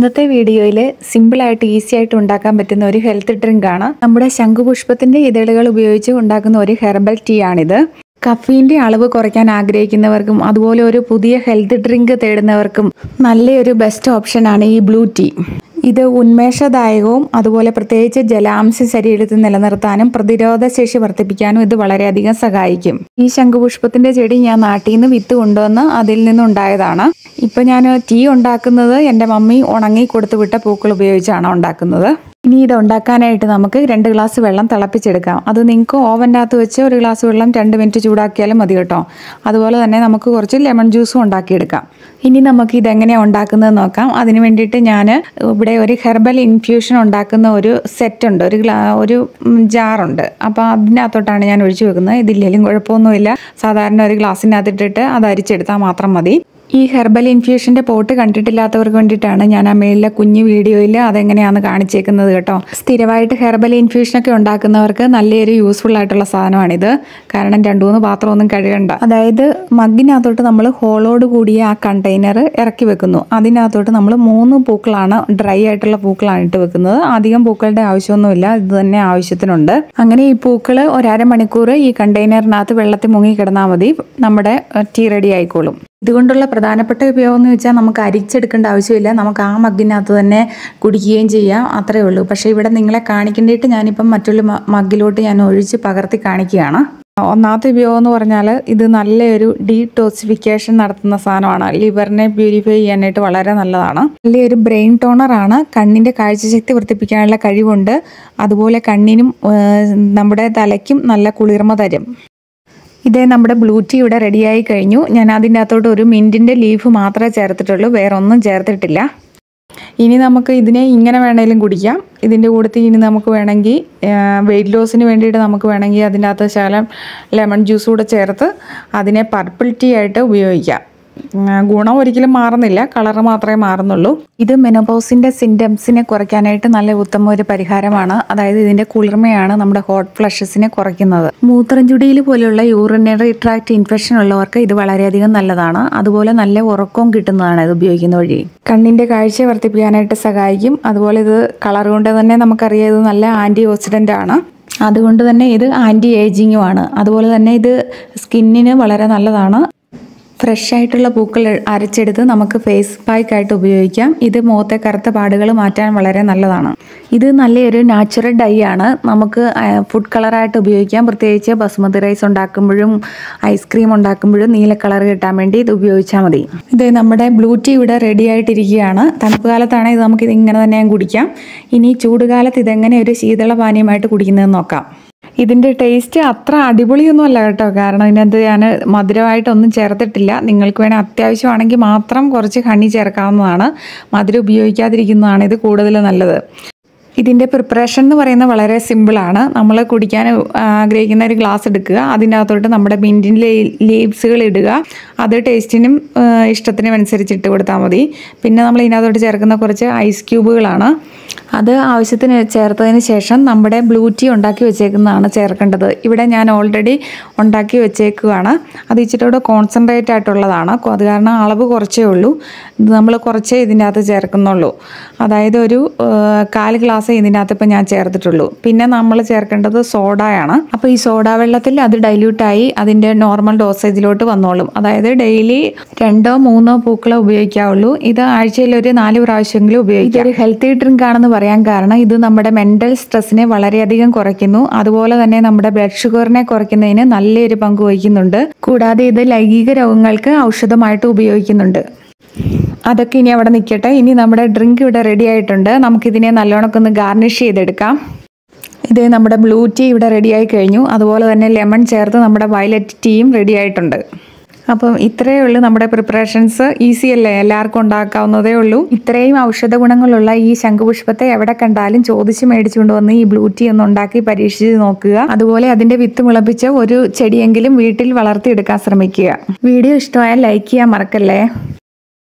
ഇന്നത്തെ വീഡിയോയിൽ സിമ്പിളായിട്ട് ഈസി ആയിട്ട് ഉണ്ടാക്കാൻ പറ്റുന്ന ഒരു ഹെൽത്ത് ഡ്രിങ്ക് ആണ് നമ്മുടെ ശംഖുപുഷ്പത്തിന്റെ ഇതളുകൾ ഉപയോഗിച്ച് ഉണ്ടാക്കുന്ന ഒരു ഹെർബൽ ടീ ആണിത് കഫീൻ്റെ അളവ് കുറയ്ക്കാൻ ആഗ്രഹിക്കുന്നവർക്കും അതുപോലെ ഒരു പുതിയ ഹെൽത്ത് ഡ്രിങ്ക് തേടുന്നവർക്കും നല്ലൊരു ബെസ്റ്റ് ഓപ്ഷനാണ് ഈ ബ്ലൂ ടീ ഇത് ഉന്മേഷദായകവും അതുപോലെ പ്രത്യേകിച്ച് ജലാംശം ശരീരത്തിൽ നിലനിർത്താനും പ്രതിരോധ ശേഷി വർദ്ധിപ്പിക്കാനും ഇത് വളരെയധികം സഹായിക്കും ഈ ശംഖുപുഷ്പത്തിന്റെ ചെടി ഞാൻ നാട്ടിൽ നിന്ന് വിത്ത് കൊണ്ടുവന്ന് അതിൽ നിന്നുണ്ടായതാണ് ഇപ്പൊ ഞാൻ ടീ ഉണ്ടാക്കുന്നത് എൻ്റെ മമ്മി ഉണങ്ങി കൊടുത്തു വിട്ട പൂക്കൾ ഉപയോഗിച്ചാണ് ഉണ്ടാക്കുന്നത് ഇനി ഇത് ഉണ്ടാക്കാനായിട്ട് നമുക്ക് രണ്ട് ഗ്ലാസ് വെള്ളം തിളപ്പിച്ചെടുക്കാം അത് നിങ്ങൾക്ക് ഓവൻ്റെ അകത്ത് വെച്ച് ഒരു ഗ്ലാസ് വെള്ളം രണ്ട് മിനിറ്റ് ചൂടാക്കിയാലും മതി കേട്ടോ അതുപോലെ തന്നെ നമുക്ക് കുറച്ച് ലെമൺ ജ്യൂസും ഉണ്ടാക്കിയെടുക്കാം ഇനി നമുക്ക് ഇതെങ്ങനെയാണ് ഉണ്ടാക്കുന്നത് നോക്കാം അതിന് വേണ്ടിയിട്ട് ഞാൻ ഇവിടെ ഒരു ഹെർബൽ ഇൻഫ്യൂഷൻ ഉണ്ടാക്കുന്ന ഒരു സെറ്റ് ഉണ്ട് ഒരു ഗ്ലാ ഒരു ജാറുണ്ട് അപ്പോൾ അതിനകത്തോട്ടാണ് ഞാൻ ഒഴിച്ചു വെക്കുന്നത് ഇതില്ലെങ്കിലും കുഴപ്പമൊന്നുമില്ല സാധാരണ ഒരു ഗ്ലാസ്സിനകത്തിട്ടിട്ട് അത് അരിച്ചെടുത്താൽ മാത്രം മതി ഈ ഹെർബൽ ഇൻഫ്യൂഷൻ്റെ പോട്ട് കണ്ടിട്ടില്ലാത്തവർക്ക് വേണ്ടിയിട്ടാണ് ഞാൻ ആ മേളിലെ കുഞ്ഞു വീഡിയോയിൽ അതെങ്ങനെയാണെന്ന് കാണിച്ചേക്കുന്നത് കേട്ടോ സ്ഥിരമായിട്ട് ഹെർബൽ ഇൻഫ്യൂഷനൊക്കെ ഉണ്ടാക്കുന്നവർക്ക് നല്ലൊരു യൂസ്ഫുൾ ആയിട്ടുള്ള സാധനമാണിത് കാരണം രണ്ടു മൂന്ന് പാത്രമൊന്നും കഴുകണ്ട അതായത് മഗ്ഗിനകത്തോട്ട് നമ്മൾ ഹോളോട് കൂടിയ ആ കണ്ടെയ്നർ ഇറക്കി വെക്കുന്നു അതിനകത്തോട്ട് നമ്മൾ മൂന്ന് പൂക്കളാണ് ഡ്രൈ ആയിട്ടുള്ള പൂക്കളാണ് ഇട്ട് വെക്കുന്നത് അധികം പൂക്കളുടെ ആവശ്യമൊന്നുമില്ല ഇത് തന്നെ ആവശ്യത്തിനുണ്ട് അങ്ങനെ ഈ പൂക്കൾ ഒരര മണിക്കൂർ ഈ കണ്ടെയ്നറിനകത്ത് വെള്ളത്തിൽ മുങ്ങി കിടന്നാൽ മതി നമ്മുടെ ടീ റെഡി ആയിക്കോളും ഇതുകൊണ്ടുള്ള പ്രധാനപ്പെട്ട ഉപയോഗം എന്ന് വെച്ചാൽ നമുക്ക് അരിച്ചെടുക്കേണ്ട ആവശ്യമില്ല നമുക്ക് ആ മഗ്ഗിനകത്ത് തന്നെ കുടിക്കുകയും ചെയ്യാം അത്രയേ ഉള്ളൂ പക്ഷേ ഇവിടെ നിങ്ങളെ കാണിക്കേണ്ടിയിട്ട് ഞാനിപ്പം മറ്റുള്ള മ- മഗ്ഗിലോട്ട് ഞാൻ ഒഴിച്ച് പകർത്തി കാണിക്കുകയാണ് ഒന്നാമത്തെ ഉപയോഗം എന്ന് പറഞ്ഞാൽ ഇത് നല്ലൊരു ഡീടോക്സിഫിക്കേഷൻ നടത്തുന്ന സാധനമാണ് ലിവറിനെ പ്യൂരിഫൈ ചെയ്യാനായിട്ട് വളരെ നല്ലതാണ് നല്ലൊരു ബ്രെയിൻ ടോണറാണ് കണ്ണിൻ്റെ കാഴ്ചശക്തി വർദ്ധിപ്പിക്കാനുള്ള കഴിവുണ്ട് അതുപോലെ കണ്ണിനും ഏഹ്, നമ്മുടെ തലയ്ക്കും നല്ല കുളിർമ തരും ഇതേ നമ്മുടെ ബ്ലൂ ടീ ഇവിടെ റെഡിയായി കഴിഞ്ഞു ഞാൻ അതിൻ്റെ അകത്തോട്ട് ഒരു മിൻറ്റിൻ്റെ ലീഫ് മാത്രമേ ചേർത്തിട്ടുള്ളൂ വേറെ ഒന്നും ചേർത്തിട്ടില്ല ഇനി നമുക്ക് ഇതിനെ ഇങ്ങനെ വേണേലും കുടിക്കാം ഇതിൻ്റെ കൂട്ടത്തിൽ ഇനി നമുക്ക് വേണമെങ്കിൽ വെയിറ്റ് ലോസിന് വേണ്ടിയിട്ട് നമുക്ക് വേണമെങ്കിൽ അതിൻ്റെ അകത്ത് ശകലം ലെമൺ ജ്യൂസ് കൂടെ ചേർത്ത് അതിനെ പർപ്പിൾ ടീ ആയിട്ട് ഉപയോഗിക്കാം ഉം, ഗുണം ഒരിക്കലും മാറുന്നില്ല കളർ മാത്രമേ മാറുന്നുള്ളൂ ഇത് മെനോപോസിൻ്റെ സിംറ്റംസിനെ കുറയ്ക്കാനായിട്ട് നല്ല ഉത്തമ ഒരു പരിഹാരമാണ് അതായത് ഇതിൻ്റെ കുളിർമയാണ് നമ്മുടെ ഹോട്ട് ഫ്ലഷസിനെ കുറയ്ക്കുന്നത് മൂത്രഞ്ചുടിയിൽ പോലെയുള്ള യൂറിനറി ട്രാക്ട് ഇൻഫെക്ഷൻ ഉള്ളവർക്ക് ഇത് വളരെയധികം നല്ലതാണ് അതുപോലെ നല്ല ഉറക്കവും കിട്ടുന്നതാണ് ഇത് ഉപയോഗിക്കുന്ന വഴി കണ്ണിൻ്റെ കാഴ്ച വർദ്ധിപ്പിക്കാനായിട്ട് സഹായിക്കും അതുപോലെ ഇത് കളർ കൊണ്ട് തന്നെ നമുക്കറിയാം ഇത് നല്ല ആൻറ്റി ഓക്സിഡൻ്റ് ആണ് അതുകൊണ്ട് തന്നെ ഇത് ആൻറ്റി ഏജിങ്ങും ആണ് അതുപോലെ തന്നെ ഇത് സ്കിന്നിന് വളരെ നല്ലതാണ് ഫ്രഷ് ആയിട്ടുള്ള പൂക്കൾ അരച്ചെടുത്ത് നമുക്ക് ഫേസ് പാക്ക് ആയിട്ട് ഉപയോഗിക്കാം ഇത് മുഖത്തെ കറുത്ത പാടുകൾ മാറ്റാൻ വളരെ നല്ലതാണ് ഇത് നല്ലൊരു നാച്ചുറൽ ഡൈ ആണ് നമുക്ക് ഫുഡ് കളറായിട്ട് ഉപയോഗിക്കാം പ്രത്യേകിച്ച് ബസുമതി റൈസ് ഉണ്ടാക്കുമ്പോഴും ഐസ്ക്രീം ഉണ്ടാക്കുമ്പോഴും നീല കളർ കിട്ടാൻ വേണ്ടി ഇത് ഉപയോഗിച്ചാൽ മതി ഇത് നമ്മുടെ ബ്ലൂ ടീ ഇവിടെ റെഡി ആയിട്ടിരിക്കുകയാണ് തണുപ്പ് കാലത്താണെങ്കിൽ ഇത് നമുക്ക് ഇത് ഇങ്ങനെ തന്നെ കുടിക്കാം ഇനി ചൂടുകാലത്ത് ഇതെങ്ങനെ ഒരു ശീതള പാനീയമായിട്ട് കുടിക്കുന്നതെന്ന് നോക്കാം ഇതിൻ്റെ ടേസ്റ്റ് അത്ര അടിപൊളിയൊന്നും അല്ല കേട്ടോ കാരണം ഇതിനകത്ത് ഞാൻ മധുരമായിട്ടൊന്നും ചേർത്തിട്ടില്ല നിങ്ങൾക്ക് വേണേൽ അത്യാവശ്യമാണെങ്കിൽ മാത്രം കുറച്ച് ഹണി ചേർക്കാവുന്നതാണ് മധുരം ഉപയോഗിക്കാതിരിക്കുന്നതാണ് ഇത് കൂടുതൽ നല്ലത് ഇതിൻ്റെ പ്രിപ്പറേഷൻ എന്ന് പറയുന്നത് വളരെ സിമ്പിളാണ് നമ്മൾ കുടിക്കാൻ ആഗ്രഹിക്കുന്ന ഒരു ഗ്ലാസ് എടുക്കുക അതിൻ്റെ അകത്തോട്ട് നമ്മുടെ മിൻറ്റിൻ്റെ ലീവ്സുകൾ ഇടുക അത് ടേസ്റ്റിനും ആ, ഇഷ്ടത്തിനും അനുസരിച്ച് ഇട്ട് കൊടുത്താൽ മതി പിന്നെ നമ്മൾ ഇതിനകത്തോട്ട് ചേർക്കുന്ന കുറച്ച് ഐസ് ക്യൂബുകളാണ് അത് ആവശ്യത്തിന് ചേർത്തതിന് ശേഷം നമ്മുടെ ബ്ലൂ ടീ ഉണ്ടാക്കി വെച്ചേക്കുന്നതാണ് ചേർക്കേണ്ടത് ഇവിടെ ഞാൻ ഓൾറെഡി ഉണ്ടാക്കി വെച്ചേക്കുകയാണ് അത് ഇച്ചിരി കൂടെ കോൺസെൻട്രേറ്റ് ആയിട്ടുള്ളതാണ് കൊ- അത് കാരണം അളവ് കുറച്ചേ ഉള്ളൂ ഇത് നമ്മൾ കുറച്ചേ ഇതിൻ്റെ അകത്ത് ചേർക്കുന്നുള്ളൂ അതായത് ഒരു ആ, കാൽ ഗ്ലാസ് ഇതിനകത്ത് ഇപ്പം ഞാൻ ചേർത്തിട്ടുള്ളൂ പിന്നെ നമ്മൾ ചേർക്കേണ്ടത് സോഡയാണ് അപ്പോൾ ഈ സോഡ വെള്ളത്തിൽ അത് ഡൈല്യൂട്ടായി അതിൻ്റെ നോർമൽ ഡോസേജിലോട്ട് വന്നോളും അതായത് ഡെയിലി രണ്ടോ മൂന്നോ പൂക്കളെ ഉപയോഗിക്കാവുള്ളൂ ഇത് ആഴ്ചയിൽ ഒരു നാല് പ്രാവശ്യമെങ്കിലും ഉപയോഗിക്കാം ഇതൊരു ഹെൽത്തി ഡ്രിങ്ക് ആണെന്ന് പറയാൻ കാരണം ഇത് നമ്മുടെ മെൻ്റൽ സ്ട്രെസ്സിനെ വളരെയധികം കുറയ്ക്കുന്നു അതുപോലെ തന്നെ നമ്മുടെ ബ്ലഡ് ഷുഗറിനെ കുറയ്ക്കുന്നതിന് നല്ലൊരു പങ്ക് വഹിക്കുന്നുണ്ട് കൂടാതെ ഇത് ലൈംഗിക രോഗങ്ങൾക്ക് ഔഷധമായിട്ട് ഉപയോഗിക്കുന്നുണ്ട് അതൊക്കെ ഇനി അവിടെ നിൽക്കട്ടെ ഇനി നമ്മുടെ ഡ്രിങ്ക് ഇവിടെ റെഡി ആയിട്ടുണ്ട് നമുക്കിതിനെ നല്ലോണമൊക്കെ ഒന്ന് ഗാർണിഷ് ചെയ്തെടുക്കാം ഇത് നമ്മുടെ ബ്ലൂ ടീ ഇവിടെ റെഡിയായി കഴിഞ്ഞു അതുപോലെ തന്നെ ലെമൺ ചേർത്ത് നമ്മുടെ വയലറ്റ് ടീയും റെഡി ആയിട്ടുണ്ട് അപ്പം ഇത്രയേ ഉള്ളൂ നമ്മുടെ പ്രിപ്പറേഷൻസ് ഈസി അല്ലേ എല്ലാവർക്കും ഉണ്ടാക്കാവുന്നതേ ഉള്ളൂ ഇത്രയും ഔഷധ ഗുണങ്ങളുള്ള ഈ ശംഖുപുഷ്പത്തെ എവിടെ കണ്ടാലും ചോദിച്ച് മേടിച്ചുകൊണ്ട് വന്ന് ഈ ബ്ലൂ ടീ ഒന്ന് ഉണ്ടാക്കി പരീക്ഷിച്ച് നോക്കുക അതുപോലെ അതിന്റെ വിത്ത് മുളപ്പിച്ച് ഒരു ചെടിയെങ്കിലും വീട്ടിൽ വളർത്തിയെടുക്കാൻ ശ്രമിക്കുക വീഡിയോ ഇഷ്ടമായാൽ ലൈക്ക് ചെയ്യാൻ മറക്കല്ലേ